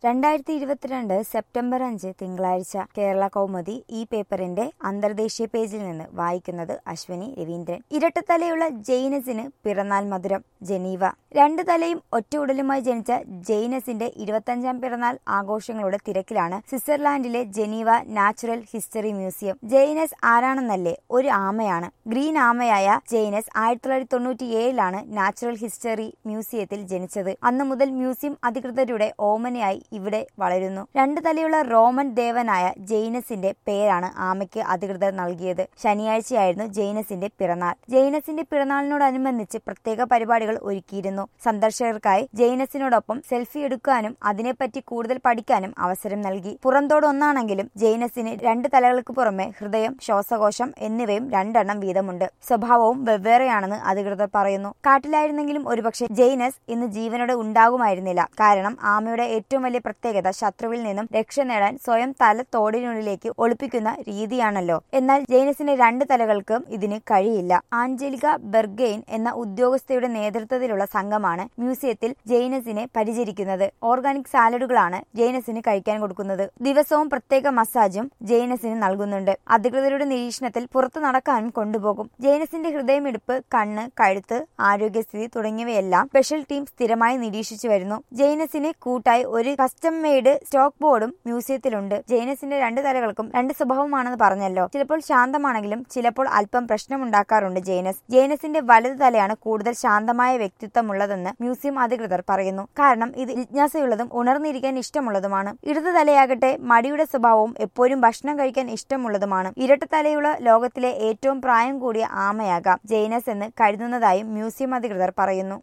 രണ്ടായിരത്തി ഇരുപത്തിരണ്ട് സെപ്റ്റംബർ അഞ്ച് തിങ്കളാഴ്ച കേരള കൗമുദി ഈ പേപ്പറിന്റെ അന്തർദേശീയ പേജിൽ നിന്ന് വായിക്കുന്നത് അശ്വിനി രവീന്ദ്രൻ ഇരട്ടത്തലയുള്ള ജെയ്നസിന് പിറന്നാൾ മധുരം ജനീവ രണ്ട് തലയും ഒറ്റ ഉടലുമായി ജനിച്ച ജെയ്നസിന്റെ ഇരുപത്തഞ്ചാം പിറന്നാൾ ആഘോഷങ്ങളുടെ തിരക്കിലാണ് സ്വിറ്റ്സർലാൻഡിലെ Geneva natural history museum Janus ആരാണെന്നല്ലേ ഒരു ആമയാണ് ഗ്രീൻ ആമയായ ജെയ്നസ് ആയിരത്തി തൊള്ളായിരത്തി തൊണ്ണൂറ്റി ഏഴിലാണ് നാച്ചുറൽ ഹിസ്റ്ററി മ്യൂസിയത്തിൽ ജനിച്ചത് അന്നു മുതൽ മ്യൂസിയം അധികൃതരുടെ ഓമനയായി ഇവിടെ വളരുന്നു രണ്ട് തലയുള്ള റോമൻ ദേവനായ ജെയ്നസിന്റെ പേരാണ് ആമയ്ക്ക് അധികൃതർ നൽകിയത് ശനിയാഴ്ചയായിരുന്നു ജെയ്നസിന്റെ പിറന്നാൾ ജെയ്നസിന്റെ പിറന്നാളിനോടനുബന്ധിച്ച് പ്രത്യേക പരിപാടികൾ ഒരുക്കിയിരുന്നു സന്ദർശകർക്കായി ജെയ്നസിനോടൊപ്പം സെൽഫി എടുക്കാനും അതിനെപ്പറ്റി കൂടുതൽ പഠിക്കാനും അവസരം നൽകി പുറന്തോട് ഒന്നാണെങ്കിലും ജെയ്നസിന് രണ്ട് തലകൾക്ക് പുറമെ ഹൃദയം ശ്വാസകോശം എന്നിവയും രണ്ടെണ്ണം വീതമുണ്ട് സ്വഭാവവും വെവ്വേറെയാണെന്ന് അധികൃതർ പറയുന്നു കാട്ടിലായിരുന്നെങ്കിലും ഒരുപക്ഷെ ജെയ്നസ് ഇന്ന് ജീവനോടെ ഉണ്ടാകുമായിരുന്നില്ല കാരണം ആമയുടെ ഏറ്റവും വലിയ പ്രത്യേകത ശത്രുവിൽ നിന്നും രക്ഷ നേടാൻ സ്വയം തല തോടിനുള്ളിലേക്ക് ഒളിപ്പിക്കുന്ന രീതിയാണല്ലോ എന്നാൽ ജെയ്നസിന്റെ രണ്ട് തലകൾക്കും ഇതിന് കഴിയില്ല ആഞ്ചലിക ബെർഗെയിൻ എന്ന ഉദ്യോഗസ്ഥയുടെ നേതൃത്വത്തിലുള്ള സംഘമാണ് മ്യൂസിയത്തിൽ ജെയ്നസിനെ പരിചരിക്കുന്നത് ഓർഗാനിക് സാലഡുകളാണ് ജെയ്നസിന് കഴിക്കാൻ കൊടുക്കുന്നത് ദിവസവും പ്രത്യേക മസാജും ജെയ്നസിന് നൽകുന്നുണ്ട് അധികൃതരുടെ നിരീക്ഷണത്തിൽ പുറത്തു നടക്കാനും കൊണ്ടുപോകും ജെയ്നസിന്റെ ഹൃദയമിടിപ്പ് കണ്ണ് കഴുത്ത് ആരോഗ്യസ്ഥിതി തുടങ്ങിയവയെല്ലാം സ്പെഷ്യൽ ടീം സ്ഥിരമായി നിരീക്ഷിച്ചു വരുന്നു ജെയ്നസിന് കൂട്ടായി ഒരു കസ്റ്റം മെയ്ഡ് സ്റ്റോക്ക് ബോർഡും മ്യൂസിയത്തിലുണ്ട് ജെയ്നസിന്റെ രണ്ട് തലകൾക്കും രണ്ട് സ്വഭാവമാണെന്ന് പറഞ്ഞല്ലോ ചിലപ്പോൾ ശാന്തമാണെങ്കിലും ചിലപ്പോൾ അല്പം പ്രശ്നമുണ്ടാക്കാറുണ്ട് ജെയ്നസ് ജെയ്നസിന്റെ വലത് തലയാണ് കൂടുതൽ ശാന്തമായ വ്യക്തിത്വമുള്ളതെന്ന് മ്യൂസിയം അധികൃതർ പറയുന്നു കാരണം ഇത് ജിജ്ഞാസയുള്ളതും ഉണർന്നിരിക്കാൻ ഇഷ്ടമുള്ളതുമാണ് ഇടത് തലയാകട്ടെ മടിയുടെ സ്വഭാവവും എപ്പോഴും ഭക്ഷണം കഴിക്കാൻ ഇഷ്ടമുള്ളതുമാണ് ഇരട്ടത്തലയുള്ള ലോകത്തിലെ ഏറ്റവും പ്രായം കൂടിയ ആമയാകാം ജെയ്നസ് എന്ന് കരുതുന്നതായും മ്യൂസിയം അധികൃതർ പറയുന്നു